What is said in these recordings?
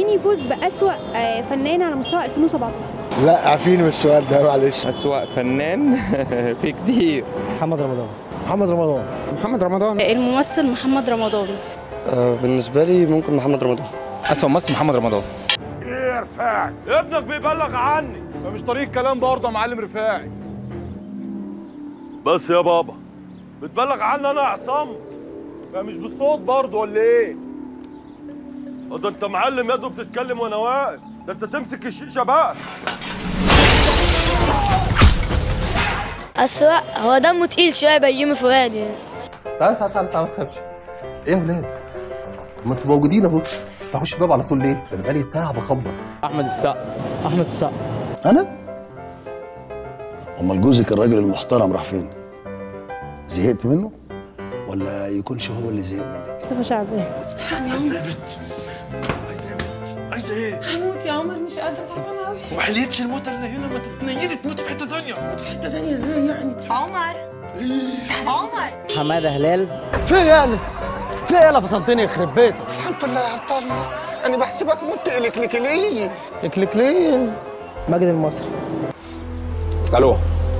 يفوز بأسوأ آه، فنان على مستوى 2017 لا عارفين من السؤال ده معلش أسوأ فنان في كتير محمد رمضان محمد رمضان محمد رمضان الممثل محمد رمضان بالنسبه لي ممكن محمد رمضان أسوأ ممثل محمد رمضان ابنك بيبلغ عني ده مش طريق كلام برضه يا معلم رفاعي بس يا بابا بتبلغ عني انا يا عصام ده مش بالصوت برضه ولا ايه اه ده انت معلم يا دوب بتتكلم وانا واقف ده انت تمسك الشيشه بقى أسوأ هو دمه تقيل شوية بيومي فؤاد يعني تعال تعال تعال تعال ما تخافش ايه يا ولاد ما انتوا موجودين اهو تفتحوش الباب على طول ليه؟ ده انا بقالي ساعه بخبط احمد السقا احمد السقا انا امال جوزك الراجل المحترم راح فين زهقت منه ولا يكونش هو اللي زهق منك مصطفى شعبان عايزه يا بنت عايزه يا بنت عايزه ايه هموت يا عمر مش قادرة تعبانة أوي وحليتش الموت اللي هنا ما تتنيلي تموت في حته ثانيه في حتة تانية ازاي يعني؟ عمر عمر حماده هلال في إيه يعني في ايه اللي فصلتني يخرب بيت الحمد لله يا عبد الله انا بحسبك مت الكليكلي اكليكلين ماجد المصري الو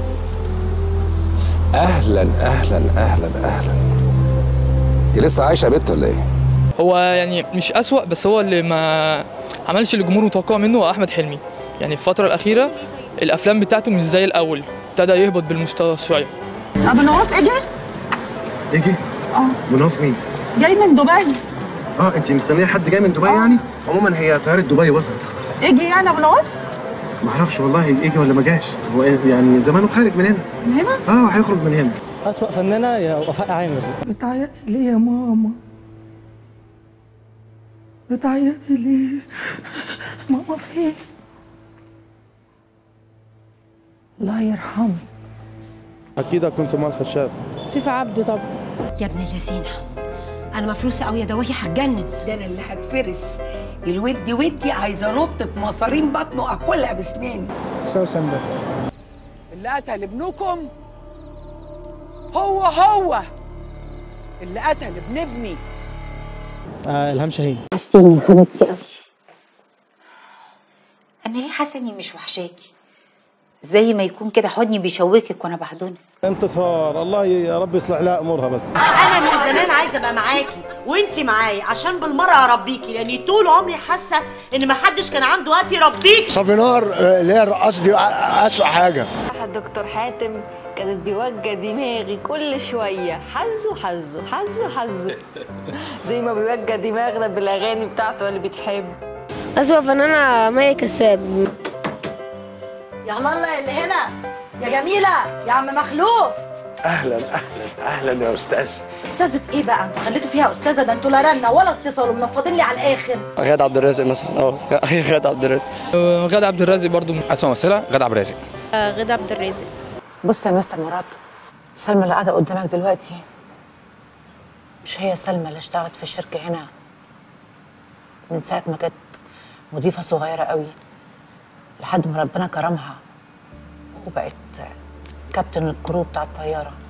اهلا اهلا اهلا اهلا دي لسه عايشه يا بت ولا ايه هو يعني مش أسوأ بس هو اللي ما عملش اللي الجمهور متوقعه منه هو أحمد حلمي يعني في الفترة الأخيرة الأفلام بتاعته مش زي الأول ابتدى يهبط بالمستوى شوية أبو نواف إجا؟ يجي؟ اه منوف مين؟ جاي من دبي اه انت مستنيه حد جاي من دبي يعني؟ عموما هي طياره دبي وصلت خلاص إجي يعني أبو نواف؟ ما اعرفش والله يجي ولا ما جاش هو إيه يعني زمانه خارج من هنا من هنا؟ اه هيخرج من هنا اسوأ فنانه يا وفاء عامر بتعيطي ليه يا ماما؟ بتعيطي ليه؟ ماما فين؟ الله يرحمه اكيد اكون سمان خشاب فيفا عبده طبعا يا ابن اللذينة أنا مفروسة أوي يا دواهي هتجنن ده أنا اللي هتفرس الودي ودي عايزة أنط بمصارين بطنه أكلها بسنين سوسن ده اللي قتل ابنكم هو هو اللي قتل ابن ابني آه الهام شاهين وحشتيني يا حبيبتي أوي أنا ليه حاسة إني مش وحشاكي زي ما يكون كده حضني بيشوكك وأنا بحضنك انتصار الله يا رب يصلح لها امورها بس انا من زمان عايزه ابقى معاكي وانتي معايا عشان بالمره اربيكي لاني طول عمري حاسه ان محدش كان عنده وقت يربيكي صافينار آه، اللي هي الرقاصه دي اسوء حاجه الدكتور حاتم كانت بيوجه دماغي كل شوية حزه حزه حزه حزه زي ما بيوجه دماغنا بالأغاني بتاعته اللي بتحب أسوأ فنانة مي كساب يا الله اللي هنا يا جميله يا عم مخلوف اهلا اهلا اهلا يا استاذ استاذه ايه بقى انتوا خليتوا فيها استاذه ده انتوا لا رنه ولا اتصلوا منفضين لي على الاخر غادة عبد الرازق مثلا اه غادة عبد الرازق آه، غادة عبد الرازق برضو أسوأ ممثلة غادة عبد الرازق غادة عبد الرازق بص يا مستر مراد سلمى اللي قاعده قدامك دلوقتي مش هي سلمى اللي اشتغلت في الشركه هنا من ساعه ما كانت مضيفه صغيره قوي لحد ما ربنا كرمها وبقت كابتن الكرو بتاع الطياره